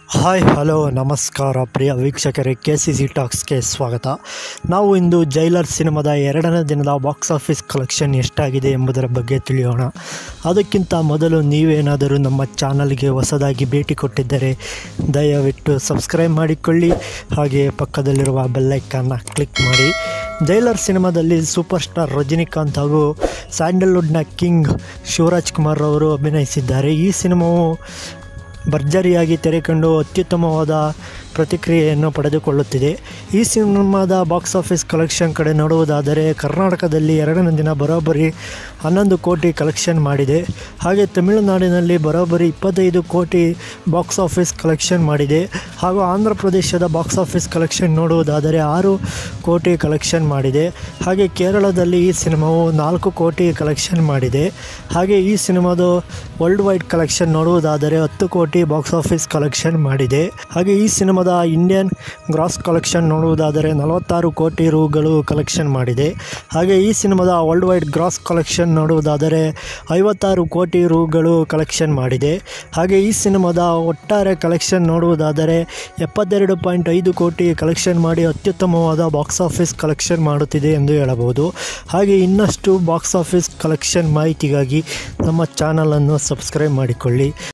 hi hello ನಮಸ್ಕಾರ ಪ್ರಿಯ ವೀಕ್ಷಕರೇ K C C ಟಾಕ್ಸ್ಗೆ ಸ್ವಾಗತ ನಾವು ಇಂದು ಜೈಲರ್ ಸಿನಿಮಾದ ಎರಡನೇ ದಿನದ ಬಾಕ್ಸ್ ಆಫೀಸ್ ಕಲೆಕ್ಷನ್ ಎಷ್ಟಾಗಿದೆ ಎಂಬುದರ ಬಗ್ಗೆ ತಿಳಿಯೋಣ ಅದಕ್ಕಿಂತ ಮೊದಲು ನೀವೇನಾದರೂ ನಮ್ಮ ಚಾನಲ್ಗೆ ಹೊಸದಾಗಿ ಭೇಟಿ ಕೊಟ್ಟಿದ್ದರೆ ದಯವಿಟ್ಟು ಸಬ್ಸ್ಕ್ರೈಬ್ ಮಾಡಿಕೊಳ್ಳಿ ಹಾಗೆ ಪಕ್ಕದಲ್ಲಿರುವ ಬೆಲ್ಲೈಕನ್ನ ಕ್ಲಿಕ್ ಮಾಡಿ ಜೈಲರ್ ಸಿನಿಮಾದಲ್ಲಿ ಸೂಪರ್ ಸ್ಟಾರ್ ರಜನಿಕಾಂತ್ ಹಾಗೂ ಸ್ಯಾಂಡಲ್ವುಡ್ನ ಕಿಂಗ್ ಶಿವರಾಜ್ ಕುಮಾರ್ ಅವರು ಅಭಿನಯಿಸಿದ್ದಾರೆ ಈ ಸಿನಿಮಾವು ಭರ್ಜರಿಯಾಗಿ ತೆರೆಕಂಡು ಅತ್ಯುತ್ತಮವಾದ ಪ್ರತಿಕ್ರಿಯೆಯನ್ನು ಪಡೆದುಕೊಳ್ಳುತ್ತಿದೆ ಈ ಸಿನಿಮಾದ ಬಾಕ್ಸ್ ಆಫೀಸ್ ಕಲೆಕ್ಷನ್ ಕಡೆ ನೋಡುವುದಾದರೆ ಕರ್ನಾಟಕದಲ್ಲಿ ಎರಡನೇ ದಿನ ಬರೋಬ್ಬರಿ ಹನ್ನೊಂದು ಕೋಟಿ ಕಲೆಕ್ಷನ್ ಮಾಡಿದೆ ಹಾಗೆ ತಮಿಳುನಾಡಿನಲ್ಲಿ ಬರೋಬ್ಬರಿ ಇಪ್ಪತ್ತೈದು ಕೋಟಿ ಬಾಕ್ಸ್ ಆಫೀಸ್ ಕಲೆಕ್ಷನ್ ಮಾಡಿದೆ ಹಾಗೂ ಆಂಧ್ರ ಪ್ರದೇಶದ ಬಾಕ್ಸ್ ಆಫೀಸ್ ಕಲೆಕ್ಷನ್ ನೋಡುವುದಾದರೆ ಆರು ಕೋಟಿ ಕಲೆಕ್ಷನ್ ಮಾಡಿದೆ ಹಾಗೆ ಕೇರಳದಲ್ಲಿ ಈ ಸಿನಿಮಾವು ನಾಲ್ಕು ಕೋಟಿ ಕಲೆಕ್ಷನ್ ಮಾಡಿದೆ ಹಾಗೆ ಈ ಸಿನಿಮಾದ ವರ್ಲ್ಡ್ ವೈಡ್ ಕಲೆಕ್ಷನ್ ನೋಡುವುದಾದರೆ ಹತ್ತು ಕೋಟಿ ಬಾಕ್ಸ್ ಆಫೀಸ್ ಕಲೆಕ್ಷನ್ ಮಾಡಿದೆ ಹಾಗೆ ಈ ಸಿನಿಮಾದ ಇಂಡಿಯನ್ ಗ್ರಾಸ್ ಕಲೆಕ್ಷನ್ ನೋಡುವುದಾದರೆ ನಲವತ್ತಾರು ಕೋಟಿ ರೂಗಳು ಕಲೆಕ್ಷನ್ ಮಾಡಿದೆ ಹಾಗೆ ಈ ಸಿನಿಮಾದ ವರ್ಲ್ಡ್ ವೈಡ್ ಗ್ರಾಸ್ ಕಲೆಕ್ಷನ್ ನೋಡುವುದಾದರೆ ಐವತ್ತಾರು ಕೋಟಿ ರೂಗಳು ಕಲೆಕ್ಷನ್ ಮಾಡಿದೆ ಹಾಗೆ ಈ ಸಿನಿಮಾದ ಒಟ್ಟಾರೆ ಕಲೆಕ್ಷನ್ ನೋಡುವುದಾದರೆ ಎಪ್ಪತ್ತೆರಡು ಪಾಯಿಂಟ್ ಐದು ಕೋಟಿ ಕಲೆಕ್ಷನ್ ಮಾಡಿ ಅತ್ಯುತ್ತಮವಾದ ಬಾಕ್ಸ್ ಆಫೀಸ್ ಕಲೆಕ್ಷನ್ ಮಾಡುತ್ತಿದೆ ಎಂದು ಹೇಳಬಹುದು ಹಾಗೆ ಇನ್ನಷ್ಟು ಬಾಕ್ಸ್ ಆಫೀಸ್ ಕಲೆಕ್ಷನ್ ಮಾಹಿತಿಗಾಗಿ ನಮ್ಮ ಚಾನಲನ್ನು ಸಬ್ಸ್ಕ್ರೈಬ್ ಮಾಡಿಕೊಳ್ಳಿ